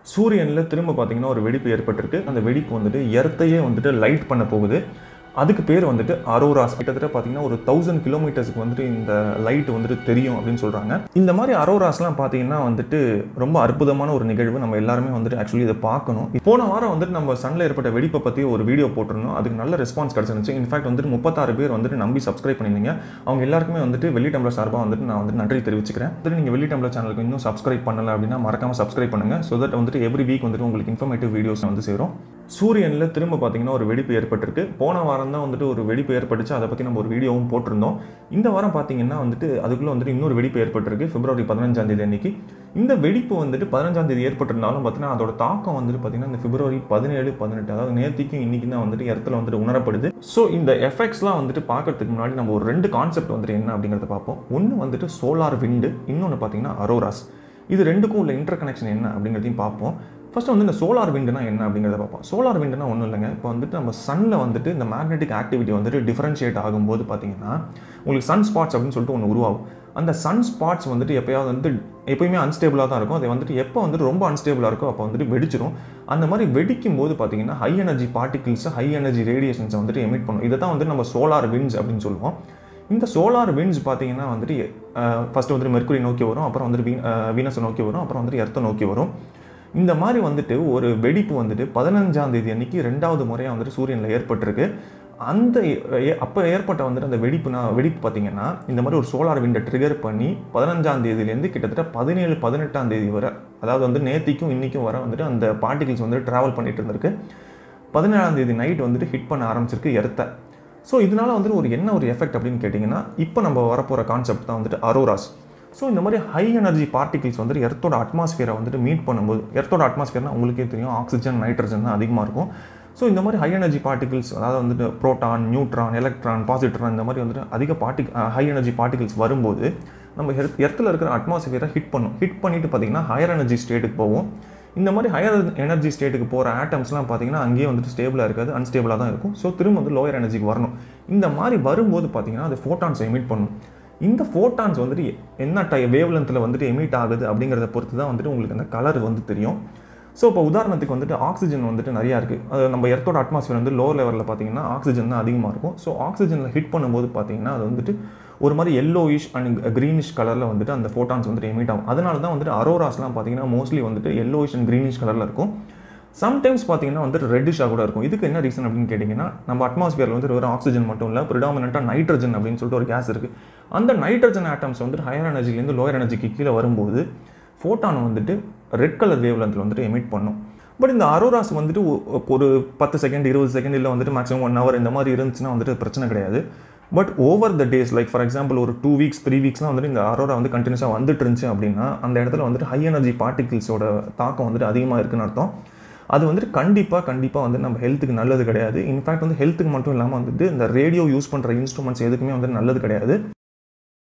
சூரியனில் திரும்ப பார்த்தீங்கன்னா ஒரு வெடிப்பு ஏற்பட்டிருக்கு அந்த வெடிப்பு வந்துட்டு எர்த்தையே வந்துட்டு லைட் பண்ண போகுது அதுக்கு பேர் வந்துட்டு அரோராஸ் கிட்டத்தட்ட பார்த்தீங்கன்னா ஒரு தௌசண்ட் கிலோமீட்டர்ஸ்க்கு வந்துட்டு இந்த லைட் வந்துட்டு தெரியும் அப்படின்னு சொல்கிறாங்க இந்த மாதிரி அரோராஸ்லாம் பார்த்தீங்கன்னா வந்துட்டு ரொம்ப அற்புதமான ஒரு நிகழ்வு நம்ம எல்லாருமே வந்துட்டு ஆக்சுவலி இதை பார்க்கணும் போன வாரம் வந்துட்டு நம்ம சன்னில் ஏற்பட்ட வெடிப்பை பற்றி ஒரு வீடியோ போட்டிருந்தோம் அதுக்கு நல்ல ரெஸ்பான்ஸ் கிடச்சிருந்துச்சு இன்ஃபேக்ட் வந்துட்டு முப்பத்தாறு பேர் வந்துட்டு நம்பி சப்ஸ்கிரைப் பண்ணியிருந்தீங்க அவங்க எல்லாருக்குமே வந்துட்டு வெள்ளி டம்ளர் சார்பாக வந்துட்டு நான் வந்து நன்றி தெரிவிச்சுக்கிறேன் வந்துட்டு நீங்கள் வெள்ளி டம்ளர் சேனலுக்கு இன்னும் சப்ஸ்கிரைப் பண்ணல அப்படின்னா மறக்காம சப்ஸ்கிரைப் பண்ணுங்க ஸோ தட் வந்துட்டு எவ்ரி வீக் வந்துட்டு உங்களுக்கு இன்ஃபர்மேட்டிவ் வீடியோஸ் வந்து சேரும் சூரியனில் திரும்ப பார்த்தீங்கன்னா ஒரு வெடிப்பு ஏற்பட்டிருக்கு போன வாரம் தான் வந்துட்டு ஒரு வெடிப்பு ஏற்பட்டுச்சு அதை பற்றி நம்ம ஒரு வீடியோவும் போட்டிருந்தோம் இந்த வாரம் பார்த்தீங்கன்னா வந்துட்டு அதுக்குள்ளே வந்துட்டு இன்னொரு வெடிப்பு ஏற்பட்டிருக்கு பிப்ரவரி பதினஞ்சாம் தேதி அன்னைக்கு இந்த வெடிப்பு வந்துட்டு பதினஞ்சாம் தேதி ஏற்பட்டிருந்தாலும் பார்த்தீங்கன்னா அதோட தாக்கம் வந்துட்டு பார்த்தீங்கன்னா இந்த பிப்ரவரி பதினேழு பதினெட்டு அதாவது நேற்றுக்கும் இன்னைக்கு தான் வந்துட்டு இடத்துல வந்துட்டு உணரப்படுது ஸோ இந்த எஃபெக்ட்ஸ்லாம் வந்துட்டு பார்க்கறதுக்கு முன்னாடி நம்ம ஒரு ரெண்டு கான்செப்ட் வந்துட்டு என்ன அப்படிங்கிறத பார்ப்போம் ஒன்று வந்துட்டு சோலார் விண்டு இன்னொன்று பார்த்தீங்கன்னா அரோராஸ் இது ரெண்டுக்கும் உள்ள இன்டர் கனெக்ஷன் என்ன அப்படிங்கிறதையும் பார்ப்போம் ஃபர்ஸ்ட் வந்து இந்த சோலார் விண்டுனா என்ன அப்படிங்கிறத பார்ப்போம் சோலார் விண்டுனா ஒன்றும் இல்லைங்க இப்போ வந்துட்டு நம்ம சன்னில் வந்துட்டு இந்த மேக்னெட்டிக் ஆக்டிவிட்டி வந்துட்டு டிஃபரன்ஷியேட் ஆகும்போது பார்த்தீங்கன்னா உங்களுக்கு சன் ஸ்பாட்ஸ் அப்படின்னு சொல்லிட்டு ஒன்று உருவாகும் அந்த சன் ஸ்பாட்ஸ் வந்துட்டு எப்பயாவது வந்து எப்பயுமே அன்ஸ்டேபிளாக தான் இருக்கும் அது வந்துட்டு எப்போ வந்துட்டு ரொம்ப அன்ஸ்டேபிளாக இருக்கோ அப்போ வந்துட்டு வெடிச்சிடும் அந்த மாதிரி வெடிக்கும் போது பார்த்தீங்கன்னா high energy particles high energy ரேடியேஷன்ஸை வந்துட்டு எமிட் பண்ணும் இதை தான் வந்துட்டு நம்ம சோலார் விண்ட்ஸ் அப்படின்னு சொல்லுவோம் இந்த சோலார் விண்ட்ஸ் பார்த்தீங்கன்னா வந்துட்டு ஃபஸ்ட்டு வந்துட்டு மெர்க்குரி நோக்கி வரும் அப்புறம் வந்துட்டு வீ வீனஸை நோக்கி வரும் அப்புறம் வந்துட்டு எர்த்தை நோக்கி வரும் இந்த மாதிரி வந்துட்டு ஒரு வெடிப்பு வந்துட்டு பதினஞ்சாம் தேதி அன்னைக்கு ரெண்டாவது முறையாக வந்துட்டு சூரியனில் ஏற்பட்டிருக்கு அந்த அப்போ ஏற்பட்ட வந்துட்டு அந்த வெடிப்புனா வெடிப்பு பார்த்தீங்கன்னா இந்த மாதிரி ஒரு சோலார் விண்டை ட்ரிகர் பண்ணி பதினஞ்சாம் தேதியிலேருந்து கிட்டத்தட்ட பதினேழு பதினெட்டாம் தேதி வரை அதாவது வந்து நேத்திக்கும் இன்றைக்கும் வர வந்துட்டு அந்த பார்ட்டிகிள்ஸ் வந்துட்டு ட்ராவல் பண்ணிட்டு இருந்திருக்கு பதினேழாம் தேதி நைட் வந்துட்டு ஹிட் பண்ண ஆரம்பிச்சிருக்கு எர்த்தை ஸோ இதனால வந்துட்டு ஒரு என்ன ஒரு எஃபெக்ட் அப்படின்னு கேட்டிங்கன்னா இப்போ நம்ம வரப்போகிற கான்செப்ட் தான் வந்துட்டு அரோராஸ் ஸோ இந்த மாதிரி ஹை எனர்ஜி பார்ட்டிகிள்ஸ் வந்துட்டு எர்த்தோட அட்மாஸ்ஃபியரை வந்துட்டு மீட் பண்ணும்போது எர்த்தோட அட்மாஸ்ஃபியர்னா உங்களுக்கே தெரியும் ஆக்சிஜன் நைட்ரஜன் தான் அதிகமாக இருக்கும் ஸோ இந்த மாதிரி ஹை எனர்ஜி பார்ட்டிகிள்ஸ் அதாவது வந்துட்டு ப்ரோட்டான் நியூட்ரான் எலக்ட்ரான் பாசிட்ரான் இந்த மாதிரி வந்துட்டு அதிக பார்ட்டி ஹை எனர்ஜி பார்ட்டிகிள்ஸ் வரும்போது நம்ம எர்த் எர்த்தில் இருக்கிற அட்மாஸ்ஃபியரை ஹிட் பண்ணும் ஹிட் பண்ணிட்டு பார்த்தீங்கன்னா ஹையர் எனர்ஜி ஸ்டேட்டுக்கு போவோம் இந்த மாதிரி ஹையர் எனர்ஜி ஸ்டேட்டுக்கு போகிற ஆட்டம்ஸ்லாம் பார்த்தீங்கன்னா அங்கேயே வந்துட்டு ஸ்டேபிளாக இருக்காது அன்ஸ்டேபிளாக தான் இருக்கும் ஸோ திரும்ப வந்து லோயர் எனர்ஜிக்கு வரணும் இந்த மாதிரி வரும்போது பார்த்தீங்கன்னா அது ஃபோட்டான்ஸ் எமிட் பண்ணும் இந்த ஃபோட்டான்ஸ் வந்துட்டு என்ன டை வேவ் லென்த்தில் வந்துட்டு எமிட் ஆகுது அப்படிங்கிறத பொறுத்து தான் வந்துட்டு உங்களுக்கு அந்த கலர் வந்து தெரியும் ஸோ இப்போ உதாரணத்துக்கு வந்துட்டு ஆக்சிஜன் வந்துட்டு நிறையா இருக்குது அது நம்ம எர்த்தோட அட்மாஸ்ஃபியர் வந்து லோ லெவலில் பார்த்தீங்கன்னா ஆக்சிஜன் தான் அதிகமாக இருக்கும் ஸோ ஆக்சிஜனில் ஹிட் பண்ணும்போது பார்த்தீங்கன்னா அது வந்துட்டு ஒரு மாதிரி எல்லோயிஷ் அண்ட் க்ரீனிஷ் கலரில் வந்துட்டு அந்த ஃபோட்டான்ஸ் வந்துட்டு எமிட் ஆகும் அதனால தான் வந்துட்டு அரோராஸ்லாம் பார்த்தீங்கன்னா மோஸ்ட்லி வந்துட்டு எல்லோயிஷ் அண்ட் க்ரீனிஷ் கலரில் இருக்கும் சம்டைம்ஸ் பார்த்தீங்கன்னா வந்துட்டு ரெட்டிஷாக கூட இருக்கும் இதுக்கு என்ன ரீசன் அப்படின்னு கேட்டிங்கன்னா நம்ம அட்மாஸ்பியரில் வந்து வெறும் ஆக்சிஜன் மட்டும் இல்லை ப்ரிடாமினாக நைட்ரஜன் அப்படின்னு சொல்லிட்டு ஒரு கேஸ் இருக்குது அந்த நைட்ரஜன் ஆட்டம்ஸ் வந்துட்டு ஹையர் எனர்ஜிலேருந்து லோயர் எனர்ஜிக்கு கீழே வரும்போது ஃபோட்டான் வந்துட்டு ரெட் கலர் வேவ் லென்த்தில் வந்துட்டு எமிட் பண்ணும் பட் இந்த அரோராஸ் வந்துட்டு ஒரு பத்து செகண்ட் இருபது செகண்ட் இல்லை வந்துட்டு மேக்ஸிமம் ஒன் ஹவர் இந்த மாதிரி இருந்துச்சுன்னா வந்துட்டு பிரச்சனை கிடையாது but over the days like for example ஒரு டூ வீக்ஸ் த்ரீ வீக்ஸ்லாம் வந்துட்டு இந்த அரோரா வந்து கண்டினியூஸாக வந்துட்டு இருந்துச்சு அப்படின்னா அந்த இடத்துல வந்துட்டு ஹை எனர்ஜி பார்ட்டிகிள்ஸோட தாக்கம் வந்துட்டு அதிகமாக இருக்குன்னு அர்த்தம் அது வந்துட்டு கண்டிப்பாக கண்டிப்பாக வந்து நம்ம ஹெல்த்துக்கு நல்லது கிடையாது இன்ஃபேக்ட் வந்து ஹெல்த்துக்கு மட்டும் இல்லாமல் வந்துட்டு இந்த ரேடியோ யூஸ் பண்ணுற இன்ஸ்ட்ருமெண்ட்ஸ் எதுக்குமே வந்து நல்லது கிடையாது